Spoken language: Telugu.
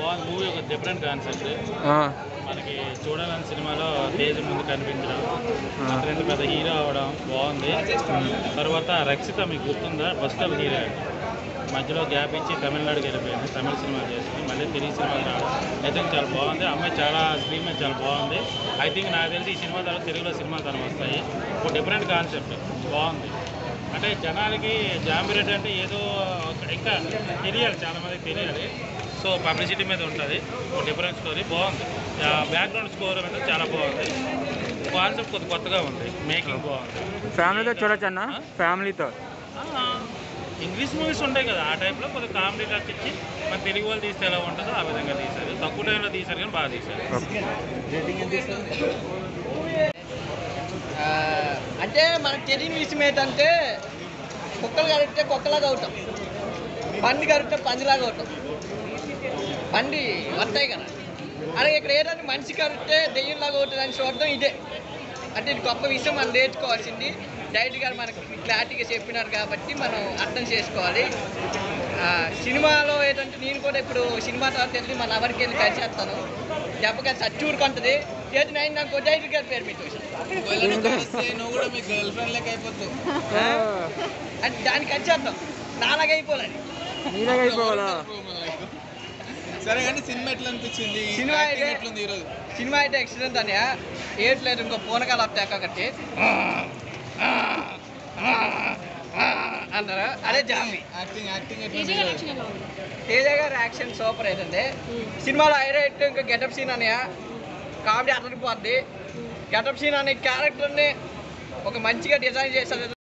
బాగుంది మూవీ ఒక డిఫరెంట్ కాన్సెప్ట్ ఆ, మనకి చూడాలని సినిమాలో తేజ్ ముందు కనిపించడం అతను పెద్ద హీరో అవడం బాగుంది తర్వాత రక్షిత మీకు గుర్తుందా ఫస్ట్ ఆఫ్ హీరో మధ్యలో గ్యాప్ ఇచ్చి తమిళనాడుకి వెళ్ళిపోయింది తమిళ సినిమా చేసింది మళ్ళీ తెలుగు సినిమా రావడం ఐ థింక్ చాలా బాగుంది అమ్మాయి చాలా స్క్రీన్ మీద చాలా బాగుంది ఐ థింక్ నాకు తెలిసి ఈ సినిమా తర్వాత తెలుగులో సినిమా తను వస్తాయి ఒక డిఫరెంట్ కాన్సెప్ట్ బాగుంది అంటే జనాలకి జాంబిరెడ్డి అంటే ఏదో ఒక- ఇంకా తెలియాలి చాలా మందికి తెలియాలి సో పబ్లిసిటీ మీద ఉంటుంది ఒక డిఫరెంట్ స్టోరీ బాగుంది బ్యాక్గ్రౌండ్ స్కోర్ అనేది చాలా బాగుంది కాన్సెప్ట్ కొద్ది కొత్తగా ఉంది మేకింగ్ బాగుంది ఫ్యామిలీతో చూడొచ్చు అన్న ఫ్యామిలీతో ఆ, ఇంగ్లీష్ మూవీస్ ఉంటాయి కదా ఆ టైప్లో కొద్దిగా కామెడీ టచ్ ఇచ్చి మన తెలుగు వాళ్ళు తీస్తే ఎలా ఉంటుందో ఆ విధంగా తీశారు తక్కువ టైంలో తీశారు కానీ బాగా తీశారు ఆ, అంటే మనకు తెలియని విషయం ఏంటంటే కుక్కలు కడిగితే కుక్కలాగా అవుతాం పంది కడిగితే పందిలాగా అవుతాం పంది వస్తాయి కదా అలాగే ఇక్కడ ఏంటంటే మనిషి కడిగితే దెయ్యంలాగా అవుతుంది అని చూడడం ఇదే అంటే ఇది గొప్ప విషయం మనం నేర్చుకోవాల్సింది డైరెక్ట్ గారు మనకు క్లారిటీగా చెప్పినారు కాబట్టి మనం అర్థం చేసుకోవాలి ఆ, సినిమాలో ఏంటంటే నేను కూడా ఇప్పుడు సినిమా తర్వాత వెళ్ళి మన ఎవరికి వెళ్ళి కలిసేస్తాను దెబ్బగా చచ్చూరుకుంటుంది ఏది నైన్ నాకు డైరెక్ట్ గారి పేరు మీకు నువ్వు కూడా మీ గర్ల్ ఫ్రెండ్ లెక్క అయిపోతావు అంటే దానికి వచ్చేద్దాం నాలాగా అయిపోవాలి మీలాగా అయిపోవాలా సరే కానీ సినిమా ఎట్లా అనిపించింది సినిమా Acting అయితే- ఎట్లుంది ఈరోజు సినిమా అయితే ఎక్సిడెంట్ అని ఏట్లేదు ఇంకో పూనకాలు వస్తాయి ఒకటి అంటారు అదే జామి యాక్టింగ్ యాక్టింగ్ ఎట్లుంది ఈరోజు తేజ గారి యాక్షన్ సూపర్ అవుతుంది సినిమాలో హైలైట్ ఇంకా గెటప్ సీన్ అని కామెడీ అతడిపోద్ది గెటప్ సీన్ అనే క్యారెక్టర్ని ఒక మంచిగా డిజైన్ చేశారు